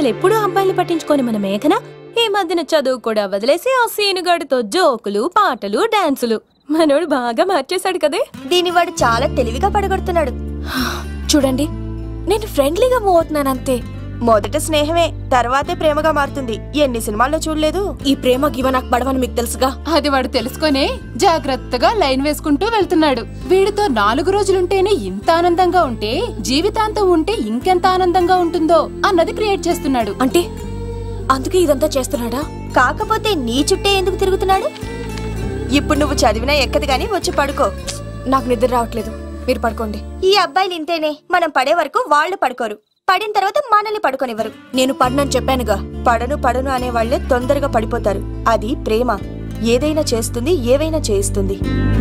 ఎప్పుడూ అబ్బాయిలు పట్టించుకొని మన మేఘన ఈ మధ్యన చదువు కూడా వదిలేసి ఆ సీనుగాడితో జోకులు పాటలు డాన్సులు మనోడు బాగా మార్చేశాడు కదే దీని వాడు చాలా తెలివిగా పడగొడుతున్నాడు చూడండి నేను ఫ్రెండ్లీగా మూవ్ అవుతున్నాను అంతే మొదట స్నేహమే తర్వాతే ప్రేమగా మారుతుంది ఎన్ని సినిమాల్లో చూడలేదు ఈ ప్రేమ గివ నాకు పడవని మీకు తెలుసుగా అది వాడు తెలుసుకొనే జాగ్రత్తగా లైన్ వేసుకుంటూ వెళ్తున్నాడు వీడితో నాలుగు రోజులుంటేనే ఇంత ఆనందంగా ఉంటే జీవితాంతం ఉంటే ఇంకెంత ఆనందంగా ఉంటుందో అన్నది క్రియేట్ చేస్తున్నాడు అంటే అందుకే ఇదంతా చేస్తున్నాడా కాకపోతే నీ చుట్టే ఎందుకు తిరుగుతున్నాడు ఇప్పుడు నువ్వు చదివినా ఎక్కదు గాని వచ్చి పడుకో నాకు నిద్ర రావట్లేదు మీరు పడుకోండి ఈ అబ్బాయిలు ఇంతేనే మనం పడే వరకు వాళ్ళు పడుకోరు పడిన తర్వాత మనల్ని పడుకోనివ్వరు నేను పడినని చెప్పానుగా పడను పడను అనే వాళ్ళే తొందరగా పడిపోతారు అది ప్రేమ ఏదైనా చేస్తుంది ఏవైనా చేయిస్తుంది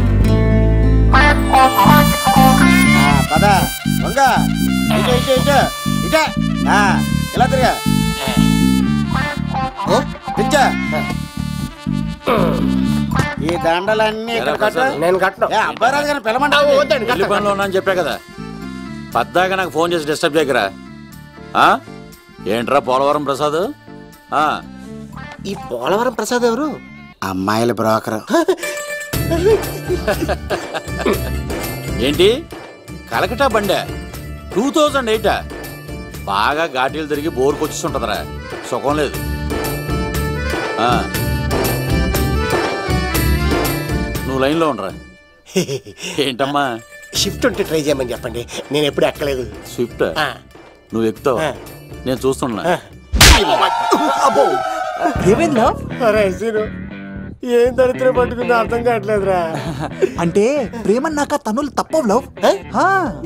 పద దొంగ ఇటు ఇటు ఇటు ఇటే ఆ, ఇలా తిరిగా ఓ, పిచ్చా ఈ దండలన్నీ ఇక్కడ కట్టు నేను కట్టను ఏ, అబ్బాయి రాజు గారిని పిలమంటా పెళ్లి పనిలో ఉన్నా అని చెప్పా కదా పద్దాక నాకు ఫోన్ చేసి డిస్టర్బ్ చేయకరా ఆ? ఏంట్రా పోలవరం ప్రసాద్ ఆ, ఈ పోలవరం ప్రసాద్ ఎవరు అమ్మాయిల బ్రోకర్ ఏంటి కలకటా బండే టూ థౌజండ్ ఎయిటా బాగా ఘాటీలు తిరిగి బోర్కి వచ్చేస్తుంటదిరా సుఖం లేదు ఆ. నువ్వు లైన్లో ఉండరా ఏంటమ్మా షిఫ్ట్ ఉంటే ట్రై చేయమని చెప్పండి నేను ఎప్పుడు ఎక్కలేదు స్విఫ్ట్ ఆ. నువ్వు ఎక్కుతావు ఆ. నేను చూస్తున్నా అబ్బో ఏమైంది లవ్ అరే సీను ఏం దరిద్రం పట్టుకుందో అర్థం కావట్లేదురా అంటే ప్రేమన్నాక తనులు తప్పవు లవ్ హా.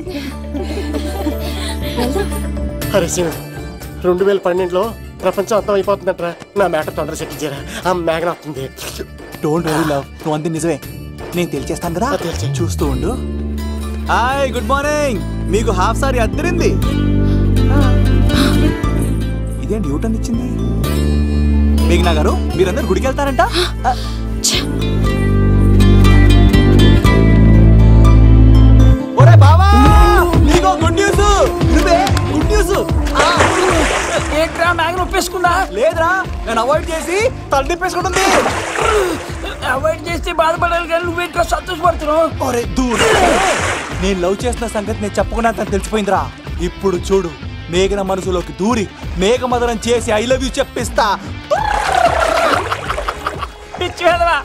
అరే సీను రెండు వేల పన్నెండులో ప్రపంచం అంతం అయిపోతుందట్రా నా మేట తొందర సెటిల్ చేయరా ఆ మేఘన వస్తుంది డోంట్ వరీ లవ్ నువ్వు అంది నిజమే నేను తెలిచేస్తాను కదా ఆ, తెలిచే. చూస్తూ ఉండు హాయ్ గుడ్ మార్నింగ్ మీకు హాఫ్ సారీ అద్దరింది ఇదేంటి యూటర్న్ ఇచ్చింది మేఘనా గారు మీరందరూ గుడికి వెళ్తారంట ఆ, ఒరే బావా నీకో గుడ్ న్యూస్ నువ్వే గుడ్ న్యూస్ ఏంట్రా మ్యాగ్ నొప్పేసుకుందా లేదురా నేను అవాయిడ్ చేసి తల తిప్పేసుకుంటుంది అవాయిడ్ చేస్తే బాధపడాలి కానీ నువ్వేంట్రా సంతోషపడుతున్నావు ఒరే దూరు నేను లవ్ చేస్తున్న సంగతి నేను చెప్పకుండా తనకు తెలిసిపోయిందిరా ఇప్పుడు చూడు మేఘన మనసులోకి దూరి మేఘమదనం చేసి ఐ లవ్ యూ చెప్పిస్తా పిచ్చి వెళ్ళరా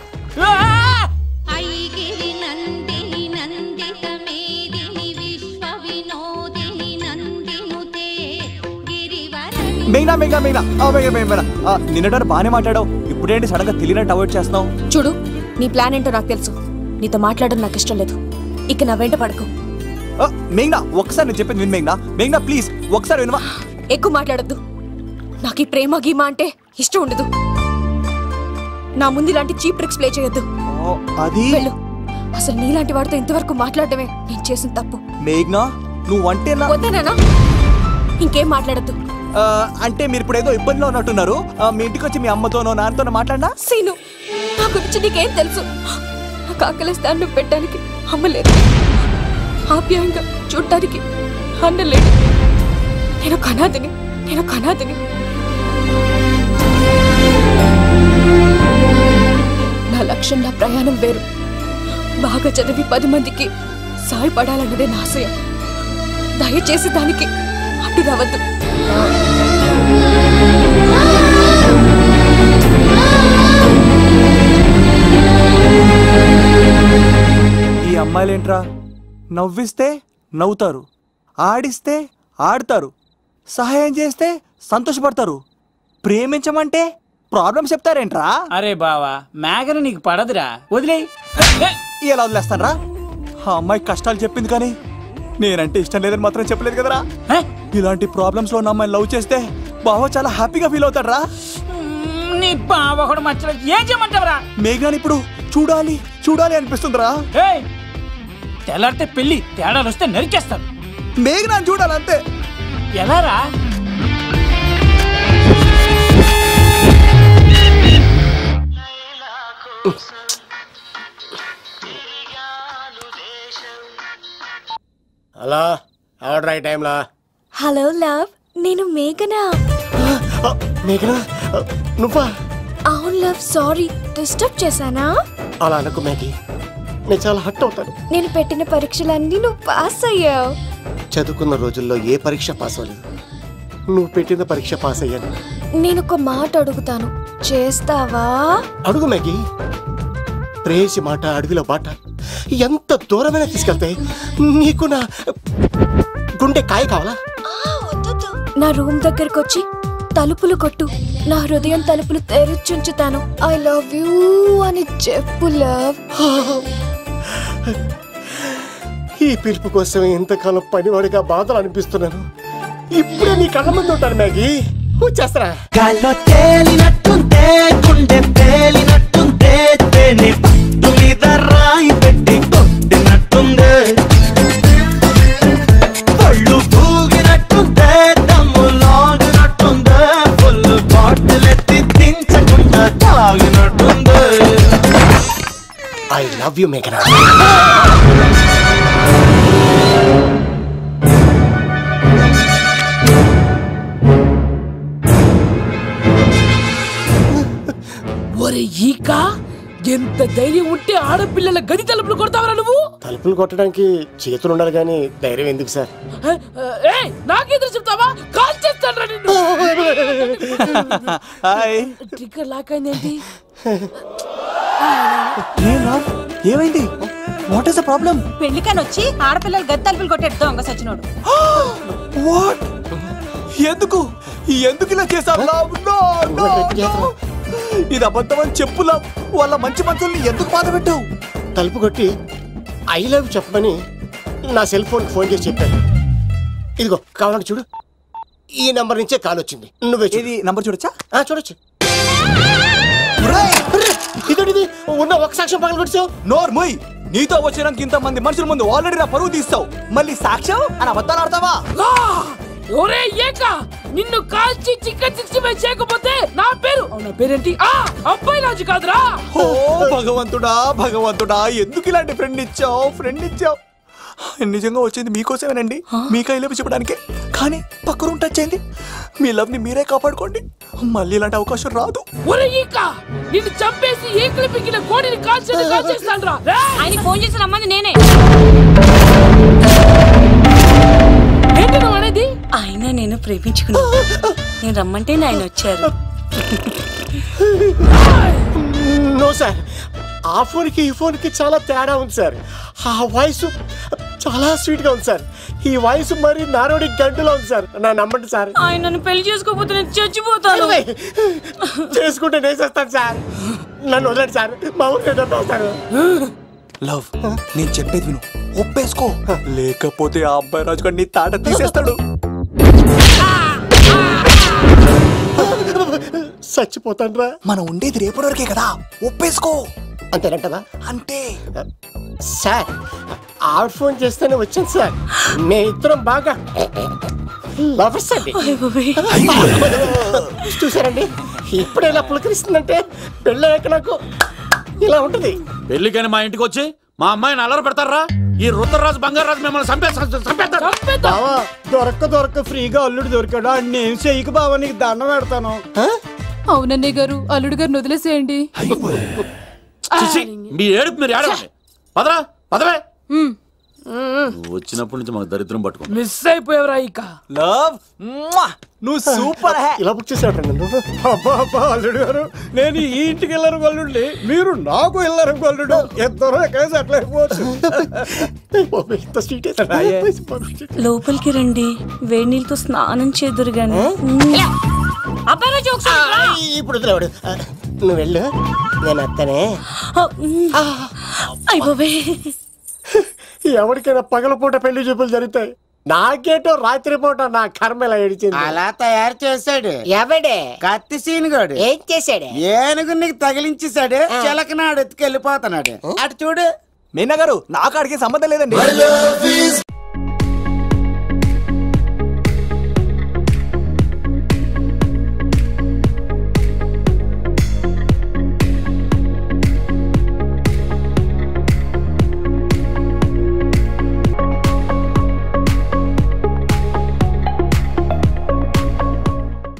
ఐగిరి నందిని నందిత మేదిని విశ్వ వినోదిని నందినుతే గిరివరణి మేఘనా మేఘనా మేఘనా ఆ, మేఘనా మేఘనా ఆ, నిన్నటారు బాగానే మాట్లాడావు ఇప్పుడేంటి సడన్ గా తెలియనట్టు అవాయిడ్ చేస్తున్నావు చూడు నీ ప్లాన్ ఏంటో నాకు తెలుసు నీతో మాట్లాడడం నాకు ఇష్టం లేదు ఇక నా వెంట పడకు ఆ, మేఘనా ఒకసారి నేను చెప్పింది విను మేఘనా మేఘనా ప్లీజ్ ఒకసారి వినవా ఎక్కువ మాట్లాడద్దు నాకు ఈ ప్రేమ గీమ అంటే ఇష్టం ఉండదు నా ముందు ఇలాంటి చీప్ ట్రిక్స్ ప్లే చేయొద్దు ఆ, అది వెళ్ళు అసలు నీలాంటి వాడితో ఇంతవరకు మాట్లాడటమే నేను చేసిన తప్పు మేఘనా నువ్వు అంటే నా వద్దనా ఇంకేం మాట్లాడద్దు ఆ, అంటే మీరు ఇప్పుడు ఏదో ఇబ్బందిలో ఉన్నట్టున్నారు ఆ, మీ ఇంటికి వచ్చి మీ అమ్మతోనో నాన్నతోనో మాట్లాడినా సీను నా గురించి నీకేం తెలుసు నాకు ఆకలిస్తే అన్నం పెట్టడానికి అమ్మలేదు ఆప్యాయంగా చూడటానికి అన్నలేడు నేను కనాదిని నేను కనాదిని నా లక్ష్యం నా ప్రయాణం వేరు బాగా చదివి పది మందికి సాయపడాలన్నదే నా ఆశయం దయచేసి దానికి అడ్డు రావద్దు ఈ అమ్మాయిలేంట్రా నవ్విస్తే నవ్వుతారు ఆడిస్తే ఆడతారు సహాయం చేస్తే సంతోషపడతారు ప్రేమించమంటే ప్రాబ్లం చెప్తారేంట్రా అరే బావా మేఘన నీకు పడదురా వదిలేయ్ ఎలా వదిలేస్తానరా ఆ అమ్మాయి కష్టాలు చెప్పింది కానీ నేనంటే ఇష్టం లేదని మాత్రం చెప్పలేదు కదరా హే? ఇలాంటి ప్రాబ్లమ్స్ లో ఉన్న అమ్మాయిని లవ్ చేస్తే బావ చాలా హ్యాపీగా ఫీల్ అవుతాడరా మ్, నీ బావ ఒకడు మచ్చలో ఏం చేయమంటావురా మేఘాని ఇప్పుడు చూడాలి చూడాలి అనిపిస్తుందిరా ఏయ్ తెల్లారితే పెళ్లి తేడాలు వస్తే నరికేస్తాను మేఘనాన్ని చూడాలి అంతే ఎలారా హలో ఆర్డర్ అయ్యే టైంలో హలో లవ్ నేను మేఘనా ఆ, మేఘనా ఆ, నువ్వా అవును లవ్ సారీ డిస్టర్బ్ చేశానా అలా అనకు మ్యాగీ నేను చాలా హట్ అవుతాను నేను పెట్టిన పరీక్షలన్నీ నువ్వు పాస్ అయ్యావు చదువుకున్న రోజుల్లో ఏ పరీక్ష పాస్ అవ్వలేదు నువ్వు పెట్టిన పరీక్ష పాస్ అయ్యాను నేను ఒక మాట అడుగుతాను చేస్తావా అడుగు మ్యాగీ ప్రేయసి మాట అడవిలో బాట ఎంత దూరమైనా తీసుకెళ్తాయి నీకు నా గుండె కాయ కావాలా నా రూమ్ దగ్గరకు వచ్చి తలుపులు కొట్టు నా హృదయం తలుపులు తెరిచుంచుతాను ఐ లవ్ యూ అని చెప్పు లవ్ ఈ పిలుపు కోసం ఇంతకాలం పనివాడిగా బాధలు అనిపిస్తున్నాను ఇప్పుడే నీ కళ్ళ ముందు ఉంటాను మ్యాగీ వచ్చేస్తారా గాల్లో తేలినట్టుందే గుండె తేలినట్టుందే తేనె పట్టు మీద రాయి పెట్టి కొట్టినట్టుందే పళ్ళు పూగినట్టుందే దమ్ము లాగినట్టుందే ఫుల్ బాటిల్ ఎత్తి దించకుండా తాగినట్టుందే ఐ లవ్ యూ మేఘనా ఒరే ఈక ఎంత ధైర్యం ఉంటే ఆడపిల్లల గది తలుపులు కొడతావరా నువ్వు తలుపులు కొట్టడానికి చేతులు ఉండాలి కానీ ధైర్యం ఎందుకు సార్ ఏ నాకెదురు చెప్తావా కాల్ చేస్తాను నిన్ను హాయ్ ట్రిగ్గర్ లాక్ అయింది ఏం రా ఏమైంది వాట్ ఇస్ ద ప్రాబ్లం పెళ్లికని వచ్చి ఆడపిల్లలు గది తలుపులు కొట్టాడు దొంగ సచ్చినోడు వాట్ ఎందుకు ఎందుకు ఇలా చేశావు లవ్ నో నో నో ఇది అబద్ధం అని చెప్పు లవ్ వాళ్ళ మంచి మనుషుల్ని ఎందుకు బాధ పెట్టావు తలుపు కొట్టి ఐ లవ్ చెప్పమని నా సెల్ ఫోన్ ఫోన్ చేసి చెప్పాను ఇదిగో కావాలంటే చూడు ఈ నంబర్ నుంచే కాల్ వచ్చింది నువ్వే ఇది నంబర్ చూడొచ్చా ఆ, చూడొచ్చు ఇదోటిది ఉన్న ఒక సాక్ష్యం పగల కొట్టావు నోర్ ముయ్ నీతో వచ్చినాక ఇంత మంది మనుషుల ముందు ఆల్రెడీ నా పరువు తీస్తావు మళ్ళీ సాక్ష్యం అని అబద్ధాలు ఆడతావా ఒరే ఏక నిన్ను కాల్చి చికెన్ సిక్స్టీ ఫైవ్ చేయకపోతే నా పేరు అవునా పేరేంటి ఆ అబ్బాయి రాజు కాదురా ఓ భగవంతుడా భగవంతుడా ఎందుకు ఇలాంటి ఫ్రెండ్ ఇచ్చావు ఫ్రెండ్ ఇచ్చావు నిజంగా వచ్చింది మీకోసమేనండి మీ కైలో చెప్పడానికి కానీ పక్క రూమ్ టచ్ అయింది మీ లవ్ ని మీరే కాపాడుకోండి మళ్ళీ ఇలాంటి అవకాశం రాదు ఒరే ఈక నిన్ను చంపేసి ఏకలు పిగిన కోడిని కాల్చి కాల్చేస్తాను రా ఆయన ఫోన్ చేసి రమ్మని నేనే ఏంటి నువ్వు అనేది ఆయన నేను ప్రేమించుకున్నా నేను రమ్మంటే ఆయన వచ్చారు నో సార్ ఆ ఫోన్కి ఈ ఫోన్కి చాలా తేడా ఉంది సార్ ఆ వాయిస్ చాలా స్వీట్ గా ఉంది సార్ ఈ వాయిస్ మరి నారోడి గంటలో ఉంది సార్ నా నమ్మండి సార్ ఆయన నన్ను పెళ్లి చేసుకోకపోతే నేను చచ్చిపోతాను చేసుకుంటే నేను చేస్తాను సార్ నన్ను వదలండి సార్ మా ఊరికి డబ్బేస్తాను లవ్ నేను చెప్పేది విను ఒప్పేసుకో లేకపోతే ఆ అబ్బాయి రాజు గారు నీ తాట తీసేస్తాడు చచ్చిపోతాను రా మనం ఉండేది రేపటి వరకే కదా ఒప్పేసుకో అంతేనంటదా అంటే సార్ ఆవిడ ఫోన్ చేస్తేనే వచ్చాను సార్ మే ఇద్దరం బాగా లవర్స్ అండి చూసారండి ఇప్పుడు ఇలా పులకరిస్తుందంటే పెళ్ళయ్యాక నాకు ఇలా ఉంటుంది పెళ్లికని మా ఇంటికి వచ్చి మా అమ్మాయిని అల్లరి పెడతారా ఈ రుద్రరాజు బంగారాజు మిమ్మల్ని చంపేస్తారు చంపేస్తారు బావా దొరక్క దొరక్క ఫ్రీగా అల్లుడు దొరికాడు అని నేను చెయ్యికి బావా నీకు దండం పెడతాను అవునన్నయ్య గారు అల్లుడు గారిని వదిలేసేయండి చిచి, మీ ఏడుపు మీరు ఏడవండి పదరా పదవే నువ్వు వచ్చినప్పటి నుంచి మాకు దరిద్రం పట్టుకో మిస్ అయిపోయావురా ఈక లవ్ నువ్వు సూపర్ ఇలా బుక్ చేసాడు నన్ను అబ్బా అబ్బా అల్లుడు గారు నేను ఈ ఇంటికి వెళ్ళరు గొల్లుండి మీరు నాకు వెళ్ళరు గొల్లుడు ఇద్దరు కలిసి అట్లా అయిపోవచ్చు ఇంత స్వీట్ లోపలికి రండి వేడి నీళ్ళతో స్నానం చేదురు గాని అబ్బాయి జోక్స్ ఇప్పుడు వదిలేవాడు ఆ, నువ్వు వెళ్ళు నేను అత్తనే అయిపోయి ఎవరికైనా పగలపూట పెళ్లి చూపులు జరుగుతాయి నాకేటో రాత్రి పూట నా కర్మ ఇలా ఏడిచింది అలా తయారు చేశాడు ఎవడే కత్తి సీనుగాడు ఏం చేశాడే ఏనుగు నీకు తగిలించేశాడు చిలకనాడు ఎత్తుకెళ్ళిపోతున్నాడు అటు చూడు మీనా గారు నాకు అడిగే సంబంధం లేదండి